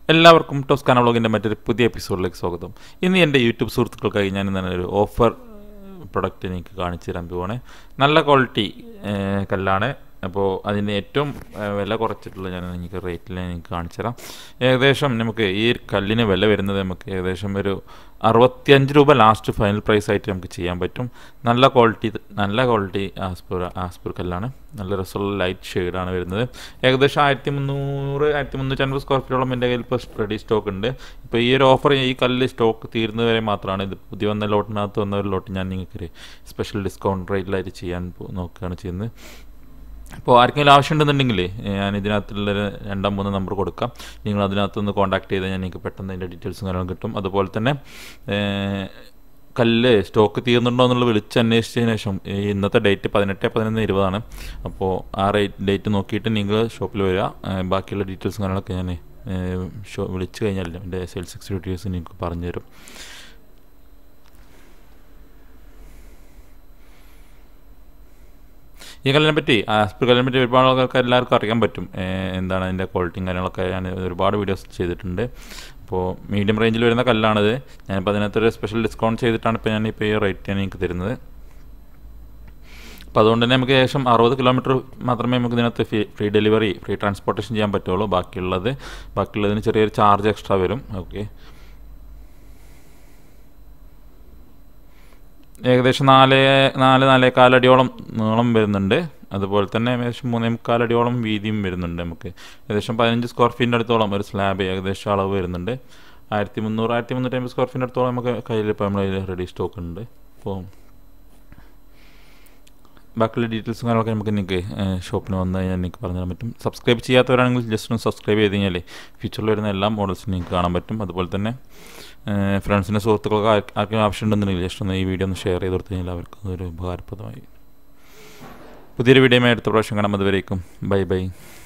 എല്ലാവർക്കും ടോസ്കാന വ്ളോഗിൻ്റെ മറ്റൊരു പുതിയ എപ്പിസോഡിലേക്ക് സ്വാഗതം ഇന്ന് എൻ്റെ യൂട്യൂബ് സുഹൃത്തുക്കൾക്കായി ഞാൻ ഇന്ന് ഒരു ഓഫർ പ്രൊഡക്റ്റ് എനിക്ക് കാണിച്ചു തരാൻ പോവാണ് നല്ല ക്വാളിറ്റി കല്ലാണ് അപ്പോൾ അതിന് ഏറ്റവും ഏഹ്, വില കുറച്ചിട്ടുള്ള ഞാൻ എനിക്ക് റേറ്റിൽ എനിക്ക് കാണിച്ചു തരാം ഏകദേശം നമുക്ക് ഈ കല്ലിന് വില വരുന്നത് നമുക്ക് ഏകദേശം ഒരു അറുപത്തിയഞ്ച് രൂപ ലാസ്റ്റ് ഫൈനൽ പ്രൈസ് ആയിട്ട് നമുക്ക് ചെയ്യാൻ പറ്റും നല്ല ക്വാളിറ്റി നല്ല ക്വാളിറ്റി ആസ്പൂർ ആസ്പൂർ കല്ലാണ് നല്ല രസമുള്ള ലൈറ്റ് ഷെയ്ഡാണ് വരുന്നത് ഏകദേശം ആയിരത്തി മുന്നൂറ് ആയിരത്തി മുന്നൂറ്റി അൻപത് സ്ക്വയർ ഫീറ്റോളം എൻ്റെ കയ്യിൽ ഇപ്പോൾ റെഡി സ്റ്റോക്ക് ഉണ്ട് ഇപ്പോൾ ഈ ഒരു ഓഫർ ഈ കല്ല് സ്റ്റോക്ക് തീരുന്നത് വരെ മാത്രമാണ് ഇത് പുതിയ വന്ന ലോട്ടിനകത്ത് വന്ന ഒരു ലോട്ട് ഞാൻ നിങ്ങൾക്ക് സ്പെഷ്യൽ ഡിസ്കൗണ്ട് റേറ്റിലായിട്ട് ചെയ്യാൻ പോ- നോക്കുകയാണ് ചെയ്യുന്നത് അപ്പോൾ ആർക്കെങ്കിലും ആവശ്യമുണ്ടെന്നുണ്ടെങ്കിൽ ഞാൻ ഇതിനകത്തുള്ള ഒരു രണ്ടാം മൂന്ന് നമ്പർ കൊടുക്കാം നിങ്ങൾ അതിനകത്തൊന്ന് കോൺടാക്ട് ചെയ്താൽ ഞാൻ നിങ്ങൾക്ക് പെട്ടെന്ന് അതിൻ്റെ ഡീറ്റെയിൽസും കാര്യങ്ങളും കിട്ടും അതുപോലെ തന്നെ ഏഹ്, കല്ല് സ്റ്റോക്ക് തീർന്നുണ്ടോ എന്നുള്ളത് വിളിച്ച് അന്വേഷിച്ചതിന് ശേഷം ഈ ഇന്നത്തെ ഡേറ്റ് പതിനെട്ട് പതിനൊന്ന് ഇരുപതാണ് അപ്പോൾ ആ റേറ്റ് ഡേറ്റ് നോക്കിയിട്ട് നിങ്ങൾ ഷോപ്പിൽ വരിക ഏഹ്, ബാക്കിയുള്ള ഡീറ്റെയിൽസും കാര്യങ്ങളൊക്കെ ഞാൻ ഏഹ്, ഷോ വിളിച്ച് കഴിഞ്ഞാൽ എൻ്റെ സെയിൽസ് എക്സിക്യൂട്ടീവ്സ് നിങ്ങൾക്ക് പറഞ്ഞു തരും ഈ കല്ലിനെ പറ്റി ആസ്പിർ കല്ലിനെ പറ്റി ഒരുപാട് ആൾക്കാർക്ക് എല്ലാവർക്കും അറിയാൻ പറ്റും ഏഹ് എന്താണ് അതിൻ്റെ ക്വാളിറ്റിയും കാര്യങ്ങളൊക്കെ ഞാൻ ഒരുപാട് വീഡിയോസ് ചെയ്തിട്ടുണ്ട് അപ്പോൾ മീഡിയം റേഞ്ചിൽ വരുന്ന കല്ലാണിത് ഞാനിപ്പോൾ അതിനകത്തൊരു സ്പെഷ്യൽ ഡിസ്കൗണ്ട് ചെയ്തിട്ടാണ് ഇപ്പോൾ ഞാൻ ഇപ്പോൾ ഈ റേറ്റ് ഞാൻ എനിക്ക് തരുന്നത് അപ്പോൾ അതുകൊണ്ട് തന്നെ നമുക്ക് ഏകദേശം അറുപത് കിലോമീറ്റർ മാത്രമേ നമുക്ക് ഇതിനകത്ത് free free delivery free transportation ചെയ്യാൻ പറ്റുള്ളൂ ബാക്കിയുള്ളത് ബാക്കിയുള്ളതിന് ചെറിയൊരു ചാർജ് എക്സ്ട്രാ വരും ഓക്കെ ഏകദേശം നാല് നാല് നാലേകാലടിയോളം നീളം വരുന്നുണ്ട് അതുപോലെ തന്നെ ഏകദേശം മൂന്നേ മുക്കാലടിയോളം വീതിയും വരുന്നുണ്ട് നമുക്ക് ഏകദേശം പതിനഞ്ച് സ്ക്വയർ ഫീറ്റിൻ്റെ അടുത്തോളം ഒരു സ്ലാബ് ഏകദേശം അളവ് വരുന്നുണ്ട് ആയിരത്തി മുന്നൂറ് ആയിരത്തി മുന്നൂറ്റി അമ്പത് സ്ക്വയർ ഫീറ്റിൻ്റെ അടുത്തോളം നമുക്ക് കയ്യിൽ ഇപ്പോൾ നമ്മുടെ കയ്യിൽ റെഡി സ്റ്റോക്ക് ഉണ്ട് അപ്പോൾ ബാക്കിയുള്ള ഡീറ്റെയിൽസും കാര്യങ്ങളൊക്കെ നമുക്ക് നിങ്ങൾക്ക് ഷോപ്പിൽ വന്നു കഴിഞ്ഞാൽ നിങ്ങൾക്ക് പറഞ്ഞു തരാൻ പറ്റും സബ്സ്ക്രൈബ് ചെയ്യാത്തവരാണെങ്കിൽ ജസ്റ്റ് ഒന്ന് സബ്സ്ക്രൈബ് ചെയ്ത് കഴിഞ്ഞാൽ ഫ്യൂച്ചറിൽ വരുന്ന എല്ലാ മോഡൽസും നിങ്ങൾക്ക് കാണാൻ പറ്റും അതുപോലെ തന്നെ ഫ്രണ്ട്സിൻ്റെ സുഹൃത്തുക്കൾക്ക് ആർക്ക് ആർക്കും ആവശ്യമുണ്ടെന്നുണ്ടെങ്കിൽ ജസ്റ്റ് ഒന്ന് ഈ വീഡിയോ ഒന്ന് ഷെയർ ചെയ്ത് കൊടുത്തു കഴിഞ്ഞാൽ അവർക്ക് അതൊരു ഉപകാരപ്രദമായി പുതിയൊരു വീഡിയോയുമായി അടുത്ത പ്രാവശ്യം കാണാം അതുവരേക്കും ബൈ ബൈ